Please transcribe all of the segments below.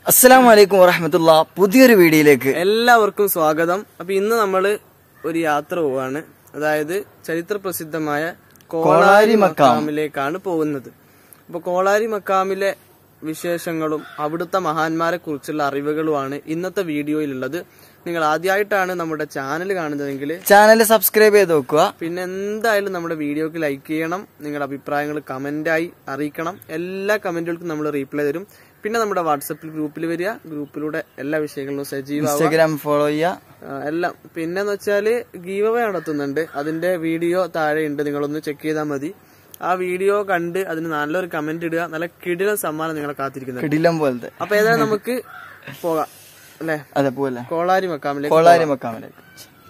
അസ്സലാമു അലൈക്കും വറഹമത്തുള്ള പുതിയൊരു വീഡിയോയിലേക്ക് എല്ലാവർക്കും സ്വാഗതം അപ്പൊ ഇന്ന് നമ്മൾ ഒരു യാത്ര പോവാണ് അതായത് ചരിത്ര പ്രസിദ്ധമായ കോളാരി മക്കാമിലേക്കാണ് പോകുന്നത് അപ്പൊ കോളാരി മക്കാമിലെ വിശേഷങ്ങളും അവിടുത്തെ മഹാന്മാരെ കുറിച്ചുള്ള അറിവുകളുമാണ് ഇന്നത്തെ വീഡിയോയിലുള്ളത് നിങ്ങൾ ആദ്യമായിട്ടാണ് നമ്മുടെ ചാനൽ കാണുന്നതെങ്കിൽ ചാനൽ സബ്സ്ക്രൈബ് ചെയ്ത് നോക്കുക പിന്നെ എന്തായാലും നമ്മുടെ വീഡിയോക്ക് ലൈക്ക് ചെയ്യണം നിങ്ങളുടെ അഭിപ്രായങ്ങൾ കമന്റായി അറിയിക്കണം എല്ലാ കമന്റുകൾക്കും നമ്മൾ റീപ്ലൈ തരും പിന്നെ നമ്മുടെ വാട്സപ്പിൽ ഗ്രൂപ്പിൽ വരിക ഗ്രൂപ്പിലൂടെ എല്ലാ വിഷയങ്ങളിലും സജീവമാവുക ഇൻസ്റ്റാഗ്രാം ഫോളോ ചെയ്യുക ആ, എല്ലാം പിന്നെന്ന് വെച്ചാല് ഗീവ് അവേ നടത്തുന്നുണ്ട് അതിന്റെ വീഡിയോ താഴെ ഉണ്ട് നിങ്ങളൊന്ന് ചെക്ക് ചെയ്താൽ മതി ആ വീഡിയോ കണ്ട് അതിന് നല്ലൊരു കമന്റ് ഇടുക നല്ല കിടിലൻ സമ്മാനം നിങ്ങളെ കാത്തിരിക്കുന്നുണ്ട് കിടിലം പോലത്തെ അപ്പൊ ഏതായാലും നമുക്ക് പോകാം അല്ലെ അതെ പോലെ കോളാരി മക്കാമിലേക്ക് കോളാരി മക്കാമിലേക്ക്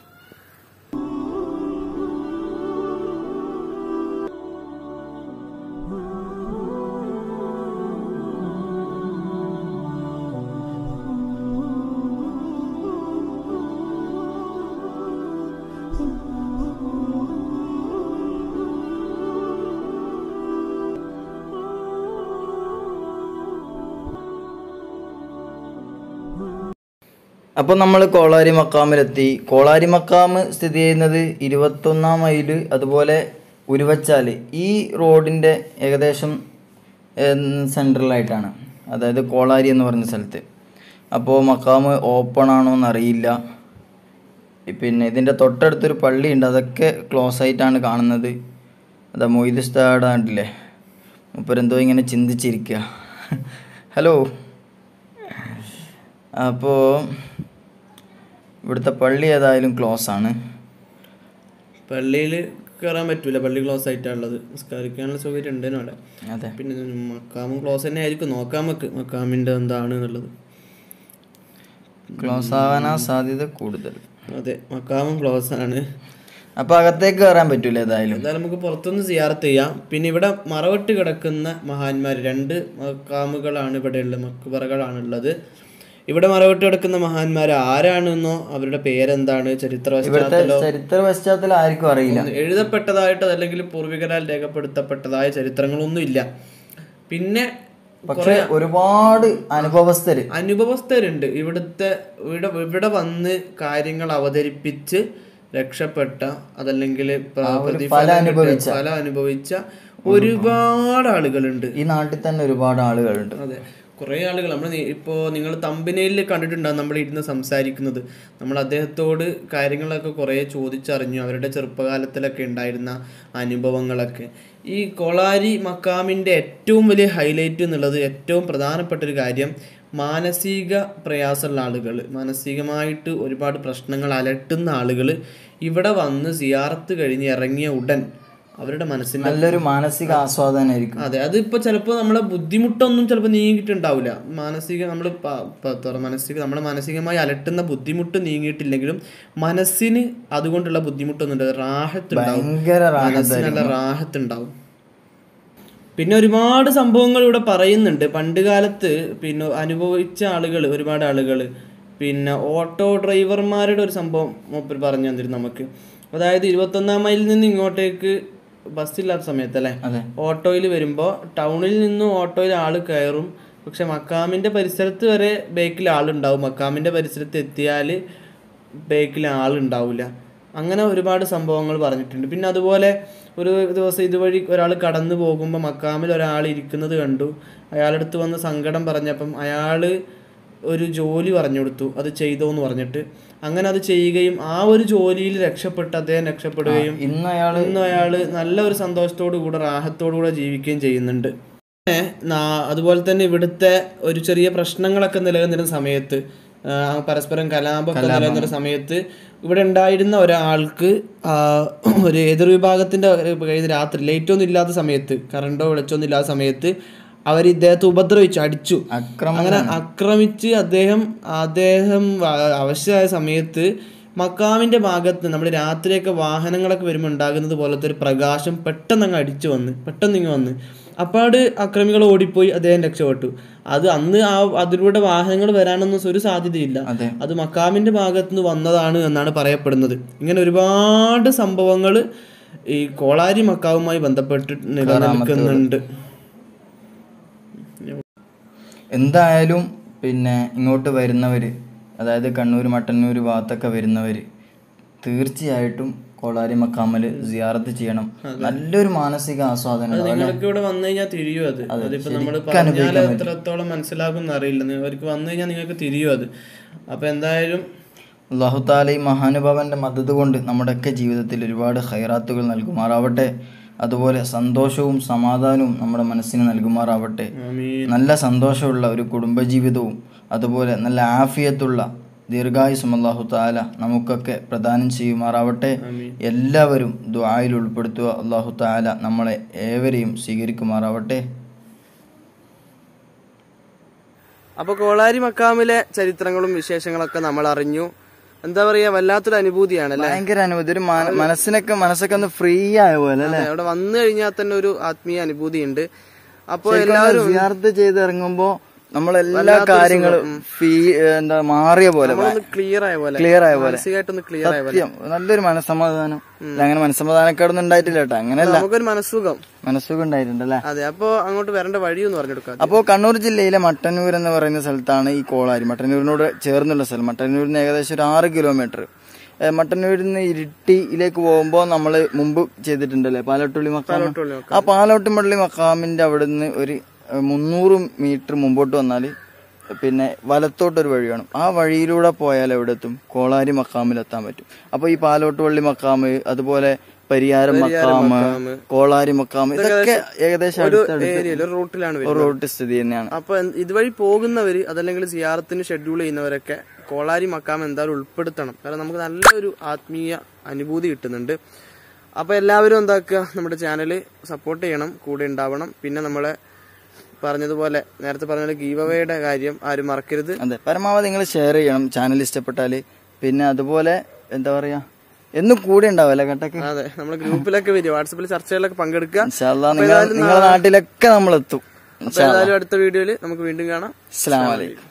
അപ്പോൾ നമ്മൾ കോളാരി മക്കാമിലെത്തി കോളാരി മക്കാമ് സ്ഥിതി ചെയ്യുന്നത് ഇരുപത്തൊന്നാം മൈല് അതുപോലെ ഉരുവച്ചാൽ ഈ റോഡിൻ്റെ ഏകദേശം സെൻട്രലായിട്ടാണ് അതായത് കോളാരി എന്ന് പറഞ്ഞ സ്ഥലത്ത് അപ്പോൾ മക്കാമ് ഓപ്പൺ ആണോ എന്നറിയില്ല പിന്നെ ഇതിൻ്റെ തൊട്ടടുത്തൊരു പള്ളിയുണ്ട് അതൊക്കെ ക്ലോസ് ആയിട്ടാണ് കാണുന്നത് അതാ മൊയ്ത് ഉസ്താദ് കണ്ടില്ലേ മുപ്പരെന്തോ ഇങ്ങനെ ചിന്തിച്ചിരിക്കുക ഹലോ അപ്പോൾ ഇവിടുത്തെ പള്ളി ഏതായാലും ക്ലോസ് ആണ് പള്ളിയിൽ കയറാൻ പറ്റൂല പള്ളി ക്ലോസ് ആയിട്ടാണുള്ളത് നിസ്കരിക്കാനുള്ള സൗകര്യം ഉണ്ടേനോ അവിടെ അതെ പിന്നെ മക്കാമും ക്ലോസ് തന്നെ ആയിരിക്കും നോക്കാം നമുക്ക് മക്കാമിന്റെ എന്താണ് എന്നുള്ളത് ക്ലോസ് ആവാനാ സാധ്യത കൂടുതൽ അതെ മക്കാമും ക്ലോസ് ആണ് അപ്പോൾ അകത്തേക്ക് കയറാൻ പറ്റൂല ഏതായാലും എന്തായാലും നമുക്ക് പുറത്തുനിന്ന് സിയാറത്ത് ചെയ്യാം പിന്നെ ഇവിടെ മറവിട്ട് കിടക്കുന്ന മഹാന്മാർ രണ്ട് മക്കാമുകളാണ് ഇവിടെ ഉള്ളത് മക്കുപറകളാണുള്ളത് ഇവിടെ മറവിട്ട് കിടക്കുന്ന മഹാന്മാർ ആരാണെന്നോ അവരുടെ പേരെന്താണ് ചരിത്ര ഇവിടുത്തെ പശ്ചാത്തലോ ചരിത്ര പശ്ചാത്തലം ആർക്കും അറിയില്ല എഴുതപ്പെട്ടതായിട്ട് അല്ലെങ്കിൽ പൂർവികരാൽ രേഖപ്പെടുത്തപ്പെട്ടതായ ചരിത്രങ്ങളൊന്നും ഇല്ല പിന്നെ പക്ഷെ ഒരുപാട് അനുഭവസ്ഥര് അനുഭവസ്ഥരുണ്ട് ഇവിടുത്തെ ഇവിടെ ഇവിടെ വന്ന് കാര്യങ്ങൾ അവതരിപ്പിച്ച് രക്ഷപ്പെട്ട അതല്ലെങ്കിൽ പ്ര- പ്രതിഫലം കിട്ടിയ, ഫലം അനുഭവിച്ച ഒരുപാട് ആളുകളുണ്ട് ഈ നാട്ടിൽ തന്നെ ഒരുപാട് ആളുകളുണ്ട് അതെ കുറേ ആളുകൾ നമ്മൾ ഇപ്പോൾ നിങ്ങൾ തമ്പനയിൽ കണ്ടിട്ടുണ്ടാകും നമ്മൾ ഇരുന്ന് സംസാരിക്കുന്നത് നമ്മൾ അദ്ദേഹത്തോട് കാര്യങ്ങളൊക്കെ കുറേ ചോദിച്ചറിഞ്ഞു അവരുടെ ചെറുപ്പകാലത്തിലൊക്കെ ഉണ്ടായിരുന്ന അനുഭവങ്ങളൊക്കെ ഈ കൊളാരി മക്കാമിൻ്റെ ഏറ്റവും വലിയ ഹൈലൈറ്റ് എന്നുള്ളത് ഏറ്റവും പ്രധാനപ്പെട്ട ഒരു കാര്യം മാനസിക പ്രയാസമുള്ള ആളുകൾ മാനസികമായിട്ട് ഒരുപാട് പ്രശ്നങ്ങൾ അലട്ടുന്ന ആളുകൾ ഇവിടെ വന്ന് സിയാറത്ത് കഴിഞ്ഞ് ഇറങ്ങിയ ഉടൻ അവരുടെ മനസ്സിൻ്റെ നല്ലൊരു മാനസിക ആസ്വാദനമായിരിക്കും അതെ അതിപ്പോ ചിലപ്പോൾ നമ്മളെ ബുദ്ധിമുട്ടൊന്നും ചിലപ്പോൾ നീങ്ങിയിട്ടുണ്ടാവില്ല മാനസിക നമ്മൾ മാനസിക നമ്മളെ മാനസികമായി അലട്ടുന്ന ബുദ്ധിമുട്ട് നീങ്ങിയിട്ടില്ലെങ്കിലും മനസ്സിന് അതുകൊണ്ടുള്ള ബുദ്ധിമുട്ടൊന്നുണ്ട് റാഹത്തുണ്ടാവും ഭയങ്കര റാഹത്ത് മനസ്സിന് നല്ല റാഹത്തുണ്ടാവും പിന്നെ ഒരുപാട് സംഭവങ്ങൾ ഇവിടെ പറയുന്നുണ്ട് പണ്ട് കാലത്ത് പിന്നെ അനുഭവിച്ച ആളുകൾ ഒരുപാട് ആളുകൾ പിന്നെ ഓട്ടോ ഡ്രൈവർമാരുടെ ഒരു സംഭവം മൂപ്പർ പറഞ്ഞു തന്നിരുന്നു നമുക്ക് അതായത് ഇരുപത്തൊന്നാം മൈലിൽ നിന്ന് ഇങ്ങോട്ടേക്ക് ബസ്സില്ലാത്ത സമയത്ത് അല്ലേ അതെ ഓട്ടോയിൽ വരുമ്പോൾ ടൗണിൽ നിന്നും ഓട്ടോയിൽ ആൾ കയറും പക്ഷെ മക്കാമിൻ്റെ പരിസരത്ത് വരെ ബേക്കിൽ ആളുണ്ടാവും മക്കാമിൻ്റെ പരിസരത്ത് എത്തിയാൽ ബേക്കിൽ ആളുണ്ടാവില്ല അങ്ങനെ ഒരുപാട് സംഭവങ്ങൾ പറഞ്ഞിട്ടുണ്ട് പിന്നെ അതുപോലെ ഒരു ദിവസം ഇതുവഴി ഒരാൾ കടന്നു പോകുമ്പോൾ മക്കാമിൽ ഒരാൾ ഇരിക്കുന്നത് കണ്ടു അയാളടുത്ത് വന്ന് സങ്കടം പറഞ്ഞപ്പം അയാൾ ഒരു ജോലി പറഞ്ഞു കൊടുത്തു അത് ചെയ്തോ എന്ന് പറഞ്ഞിട്ട് അങ്ങനെ അത് ചെയ്യുകയും ആ ഒരു ജോലിയിൽ രക്ഷപ്പെട്ട് അദ്ദേഹം രക്ഷപ്പെടുകയും ഇന്ന് അയാള് ഇന്നും അയാള് നല്ല ഒരു സന്തോഷത്തോടു കൂടെ റാഹത്തോടു കൂടെ ജീവിക്കുകയും ചെയ്യുന്നുണ്ട് പിന്നെ നാ- അതുപോലെ തന്നെ ഇവിടുത്തെ ഒരു ചെറിയ പ്രശ്നങ്ങളൊക്കെ നിലനിന്നിരുന്ന സമയത്ത് ആ, പരസ്പരം കലാപമൊക്കെ നിലനിന്നിരുന്ന സമയത്ത് ഇവിടെ ഉണ്ടായിരുന്ന ഒരാൾക്ക് ആ, ഒരു എതിർ വിഭാഗത്തിന്റെ ഇത് രാത്രി ലൈറ്റ് ഒന്നും ഇല്ലാത്ത സമയത്ത് കറണ്ടോ വെളിച്ചൊന്നും ഇല്ലാത്ത സമയത്ത് അവർ ഇദ്ദേഹത്തെ ഉപദ്രവിച്ചു അടിച്ചു അക്രമം അങ്ങനെ ആക്രമിച്ച് അദ്ദേഹം അദ്ദേഹം വ- അവശയായ സമയത്ത് മക്കാമിന്റെ ഭാഗത്ത് നമ്മൾ രാത്രിയൊക്കെ വാഹനങ്ങളൊക്കെ വരുമ്പോൾ ഉണ്ടാകുന്നത് പോലത്തെ ഒരു പ്രകാശം പെട്ടെന്ന് അങ്ങ് അടിച്ചു വന്ന് പെട്ടെന്ന് ഇങ്ങ് വന്ന് അപ്പാട് അക്രമികൾ ഓടിപ്പോയി അദ്ദേഹം രക്ഷപ്പെട്ടു അത് അന്ന് ആ അതിലൂടെ വാഹനങ്ങൾ വരാനൊന്നും ഒരു സാധ്യതയില്ല അതെ അത് മക്കാമിന്റെ ഭാഗത്ത് നിന്ന് വന്നതാണ് എന്നാണ് പറയപ്പെടുന്നത് ഇങ്ങനെ ഒരുപാട് സംഭവങ്ങൾ ഈ കോളാരി മക്കാവുമായി ബന്ധപ്പെട്ട് നിലനിൽക്കുന്നുണ്ട് എന്തായാലും പിന്നെ ഇങ്ങോട്ട് വരുന്നവർ അതായത് കണ്ണൂർ മട്ടന്നൂർ ഭാഗത്തൊക്കെ വരുന്നവർ തീർച്ചയായിട്ടും കോളാരി മക്കാമൽ സിയാറത്ത് ചെയ്യണം നല്ലൊരു മാനസിക ആസ്വാദനം ഉണ്ടാവും. നിങ്ങൾക്ക് ഇവിടെ വന്നു കഴിഞ്ഞാൽ തിരിയും അത് അതിപ്പോ നമ്മൾ പറഞ്ഞാൽ എത്രത്തോളം മനസ്സിലാകും അറിയില്ല അവർക്ക് വന്നു കഴിഞ്ഞാൽ നിങ്ങൾക്ക് തിരിയും അത് അപ്പൊ എന്തായാലും അള്ളാഹുത്താല ഈ മഹാനുഭാവന്റെ മദത് കൊണ്ട് നമ്മുടെയൊക്കെ ജീവിതത്തിൽ ഒരുപാട് ഹൈറാത്തുകൾ നൽകുമാറാവട്ടെ അതുപോലെ സന്തോഷവും സമാധാനവും നമ്മുടെ മനസ്സിന് നൽകുമാറാവട്ടെ ആമീൻ നല്ല സന്തോഷമുള്ള ഒരു കുടുംബജീവിതവും അതുപോലെ നല്ല ആഫിയത്തുള്ള ദീർഘായുസും അള്ളാഹു താല നമുക്കൊക്കെ പ്രദാനം ചെയ്യുമാറാവട്ടെ ആമീൻ. എല്ലാവരും ദ്വായിൽ ഉൾപ്പെടുത്തുക അള്ളാഹു താല നമ്മളെ ഏവരെയും സ്വീകരിക്കുമാറാവട്ടെ അപ്പൊ കോളാരി മക്കാമിലെ ചരിത്രങ്ങളും വിശേഷങ്ങളൊക്കെ നമ്മൾ അറിഞ്ഞു എന്താ പറയാ വല്ലാത്തൊരു അനുഭൂതിയാണ് അല്ലെ ഭയങ്കര അനുഭൂതി ഒരു മന- മനസ്സിനൊക്കെ മനസ്സൊക്കെ ഒന്ന് ഫ്രീ ആയ പോലെ അല്ലേ അവിടെ വന്നു കഴിഞ്ഞാൽ തന്നെ ഒരു ആത്മീയ അനുഭൂതി ഉണ്ട് അപ്പൊ എല്ലാവരും സിയാർത്ത് ചെയ്ത് ഇറങ്ങുമ്പോ നമ്മളെല്ലാ കാര്യങ്ങളും ഫീ എന്താ മാറിയ പോലെ ഒന്ന് ക്ലിയർ ആയ പോലെ ക്ലിയർ ആയ പോലെ മാനസികമായിട്ടൊന്ന് ക്ലിയർ ആയ പോലെ സത്യം നല്ലൊരു മനസ്സമാധാനം ഇല്ല, അങ്ങനെ മനസ്സമാധാനക്കേടൊന്നും ഉണ്ടായിട്ടില്ല കേട്ടോ അങ്ങനെയല്ല നമുക്കൊരു മനസ്സുഖം മനസ്സുഖം ഉണ്ടായിട്ടുണ്ടല്ലേ അതെ അപ്പൊ അങ്ങോട്ട് വരേണ്ട വഴി ഒന്ന് പറഞ്ഞു കൊടുക്കാം അപ്പോൾ കണ്ണൂർ ജില്ലയിലെ മട്ടന്നൂർ എന്ന് പറയുന്ന സ്ഥലത്താണ് ഈ കോളാരി മട്ടന്നൂരിനോട് ചേർന്നുള്ള സ്ഥലം മട്ടന്നൂരിൽ നിന്ന് ഏകദേശം ഒരു ആറ് കിലോമീറ്റർ ഏഹ് മട്ടന്നൂരിൽ നിന്ന് ഇരിട്ടിയിലേക്ക് പോകുമ്പോൾ നമ്മൾ മുമ്പ് ചെയ്തിട്ടുണ്ടല്ലേ പാലോട്ടുള്ളി മക്കാം പാലോട്ടുള്ളി മക്കാം. ആ പാലോട്ടുപള്ളി മക്കാമിന്റെ അവിടെ നിന്ന് ഒരു ഏഹ് മുന്നൂറ് മീറ്റർ മുമ്പോട്ട് വന്നാൽ പിന്നെ വലത്തോട്ടൊരു വഴി വേണം ആ വഴിയിലൂടെ പോയാൽ എവിടെ എത്തും കോളാരി മക്കാമിലെത്താൻ പറ്റും അപ്പോൾ ഈ പാലോട്ടുപള്ളി മക്കാമ് അതുപോലെ പരിയാരം മക്കാമ് കോളാരി മക്കാമ് ഇതൊക്കെ ഏകദേശം അടുത്തടുത്ത് ഏരിയയിൽ ഒരു റൂട്ടിലാണ് ഒരു വരുന്നത് റോഡ് സ്ഥിതി തന്നെയാണ് അപ്പൊ എന്ത് ഇതുവഴി പോകുന്നവര് അതല്ലെങ്കിൽ സിയാറത്തിന് ഷെഡ്യൂൾ ചെയ്യുന്നവരൊക്കെ കോളാരി മക്കാം എന്തായാലും ഉൾപ്പെടുത്തണം കാരണം നമുക്ക് നല്ലൊരു ആത്മീയ അനുഭൂതി കിട്ടുന്നുണ്ട് അപ്പൊ എല്ലാവരും എന്താക്കുക നമ്മുടെ ചാനൽ സപ്പോർട്ട് ചെയ്യണം കൂടെ ഉണ്ടാവണം പിന്നെ നമ്മളെ പറഞ്ഞതുപോലെ നേരത്തെ പറഞ്ഞ ഗീവ് അവയുടെ കാര്യം ആരും മറക്കരുത് അതെ പരമാവധി നിങ്ങൾ ഷെയർ ചെയ്യണം ചാനൽ ഇഷ്ടപ്പെട്ടാല് പിന്നെ അതുപോലെ എന്താ പറയാ എന്നും കൂടെ ഉണ്ടാവല്ലേ കേട്ടൊക്കെ അതെ നമ്മളെ ഗ്രൂപ്പിലൊക്കെ വരും വാട്സപ്പിൽ ചർച്ചകളിലൊക്കെ പങ്കെടുക്കുക ഇൻഷാല്ലാ നിങ്ങൾ നിങ്ങളുടെ നാട്ടിലൊക്കെ നമ്മൾ എത്തും അപ്പൊ ഏതായാലും അടുത്ത വീഡിയോയിൽ നമുക്ക് വീണ്ടും കാണാം അസ്സലാമു അലൈക്കും